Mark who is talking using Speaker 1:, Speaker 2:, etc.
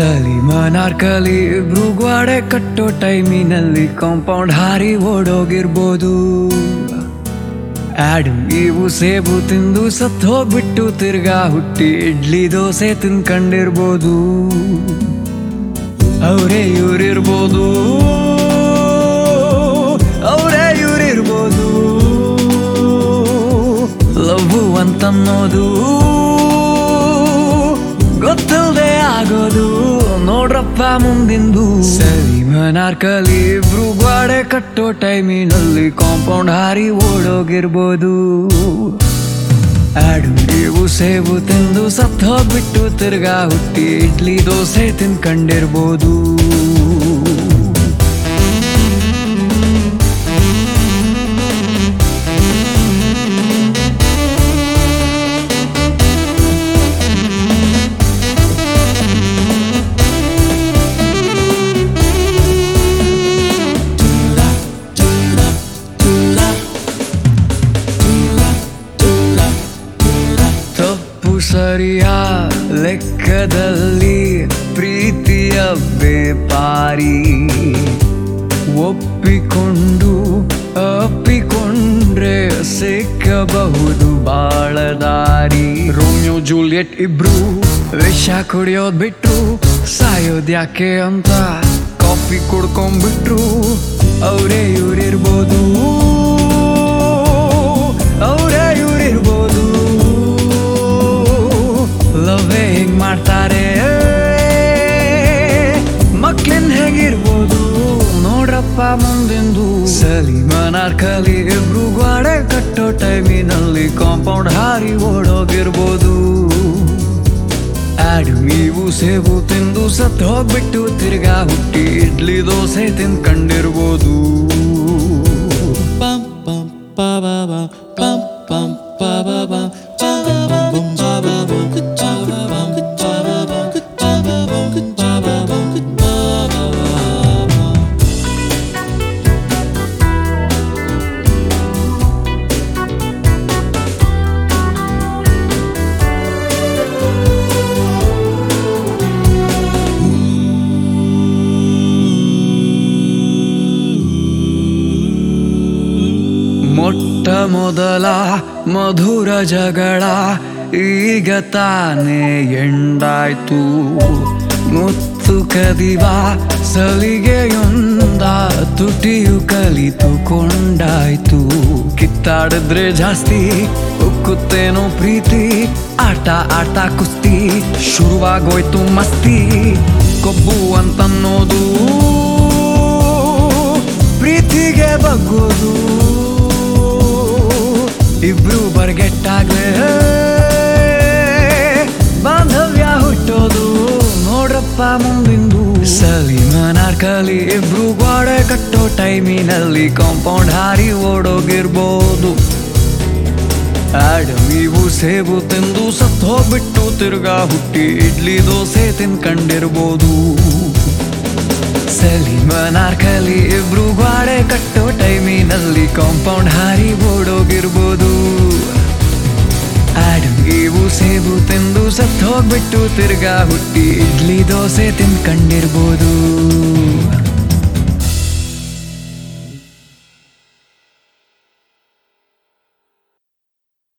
Speaker 1: ಸಲಿಮನಾರ್ಕಲಿ ಇಬ್ರು ಗ್ವಾಡೆ ಕಟ್ಟೋ ಟೈಮಿನಲ್ಲಿ ಕಾಂಪೌಂಡ್ ಹಾರಿ ಓಡೋಗಿರ್ಬೋದು ಆಡು ಇವು ಸೇಬು ತಿಂದು ಸತ್ ಹೋಗ್ಬಿಟ್ಟು ತಿರ್ಗಾ ಹುಟ್ಟಿ ಇಡ್ಲಿ ದೋಸೆ ತಿನ್ಕೊಂಡಿರ್ಬೋದು ಅವರೇ ಇವ್ರಿರ್ಬೋದು ಅವರೇ ಇವ್ರಿರ್ಬೋದು ಲವ್ ಅಂತನ್ನೋದು ಗೊತ್ತಿಲ್ಲದೆ ಆಗೋದು ನೋಡ್ರಪ್ಪ ಮುಂದಿಂದು ಸರಿ ಮನಾರ್ಕಲಿ ಇಬ್ರು ಗ್ವಾಡೆ ಕಟ್ಟೋ ಟೈಮಿನಲ್ಲಿ ಕಾಂಪೌಂಡ್ ಹಾರಿ ಓಡೋಗಿರ್ಬೋದು ಆಡು ನೀವು ಸೇಬು ತಿಂದು ಸತ್ ಹೋಗ್ಬಿಟ್ಟು ತಿರ್ಗಾ ಹುಟ್ಟಿ ಇಡ್ಲಿ ದೋಸೆ ತಿನ್ಕೊಂಡಿರ್ಬೋದು ತಪ್ಪು ಸರಿಯ ಲೆಕ್ಕದಲ್ಲಿ ಪ್ರೀತಿಯ ಬೇಪಾರಿ ಒಪ್ಪಿಕೊಂಡು ಅಪ್ಪಿಕೊಂಡ್ರೆ ಸಿಕ್ಕಬಹುದು ಬಾಳ ದಾರಿ ರೋಮಿಯೋ ಜೂಲಿಯಟ್ ಇಬ್ರು ವಿಷ ಕುಡಿಯೋದ್ ಬಿಟ್ರು ಸಾಯೋದ್ ಯಾಕೆ ಅಂತ ಕಾಫಿ ಕುಡ್ಕೊಂಡ್ಬಿಟ್ರು ಅವರೇ ಇವ್ರಿರ್ಬೋದು ಅವರೇ ಇವ್ರಿರ್ಬೋದು ಲವ್ವೇ ಹೆಂಗ್ ಮಾಡ್ತಾರೆ ಮಕ್ಳಿನ್ ಹೇಗಿರ್ಬೋದು ನೋಡ್ರಪ್ಪ ಮುಂದೆಂದು ಸಲಿಮನಾರ್ಕಲಿ ಇಬ್ರು ಗಾಡೆ ಕಟ್ಟೋ ಟೈಮಿನಲ್ಲಿ ಕಾಂಪೌಂಡ್ ಹಾರಿ ಓಡೋಗಿರ್ಬೋದು ಆಡು ನೀವು ಸೇಬು ತಿಂದು ಸತ್ ಹೋಗ್ಬಿಟ್ಟು ತಿರ್ಗಾ ಹುಟ್ಟಿ idli dosa ತಿನ್ಕೊಂಡಿರ್ಬೋದು
Speaker 2: Bum bum ba ba ba bum bum ba ba ba bum bum ba ba bum ba ba bum ba ba bum ba ba bum ba ba bum ba ba ba
Speaker 1: ಮೊಟ್ಟ ಮೊದಲ ಮಧುರ ಜಗಳ ಈಗ ತಾನೇ ಎಂಡಾಯ್ತು ಮುತ್ತು ಕದಿವ ಸಲಿಗೆಯೊಂದ ತುಟಿಯು ಕಲಿತುಕೊಂಡಾಯ್ತು ಕಿತ್ತಾಡಿದ್ರೆ ಜಾಸ್ತಿ ಉಕ್ಕುತ್ತೇನೋ ಪ್ರೀತಿ ಆಟ ಆಟ ಕುಸ್ತಿ ಶುರುವಾಗೋಯ್ತು ಮಸ್ತಿ ಕೊಬ್ಬು ಅಂತನ್ನೋದು ಪ್ರೀತಿಗೆ ಬಗ್ಗೋದು ಇಬ್ರು ಬರ್ಗೆಟ್ಟಾಗ್ಲೇ ಬಾಂಧವ್ಯ ಹುಟ್ಟೋದು ನೋಡ್ರಪ್ಪ ಮುಂದಿಂದು ಸಲಿಮನಾರ್ಕಲಿ ಇಬ್ರು ಗೋಡೆ ಕಟ್ಟೋ ಟೈಮಿನಲ್ಲಿ ಕಾಂಪೌಂಡ್ ಹಾರಿ ಓಡೋಗಿರ್ಬೋದು ಆಡು ನೀವು ಸೇಬು ತಿಂದು ಸತ್ ಹೋಗ್ಬಿಟ್ಟು ತಿರ್ಗಾ ಹುಟ್ಟಿ ಇಡ್ಲಿ ದೋಸೆ ತಿನ್ಕೊಂಡಿರ್ಬೋದು ಸಲಿಮನಾರ್ಕಲಿ ಇಬ್ರು ಗಾಡೆ ಕಟ್ಟೋ ಟೈಮಿನಲ್ಲಿ ಕಾಂಪೌಂಡ್ ಹಾರಿ ಓಡೋಗಿರ್ಬೋದು ಆಡು ನೀವು ಸೇಬು ತಿಂದು ಸತ್ ಹೋಗ್ಬಿಟ್ಟು ತಿರ್ಗಾ ಹುಟ್ಟಿ ಇಡ್ಲಿ ದೋಸೆ ತಿನ್ಕೊಂಡಿರ್ಬೋದು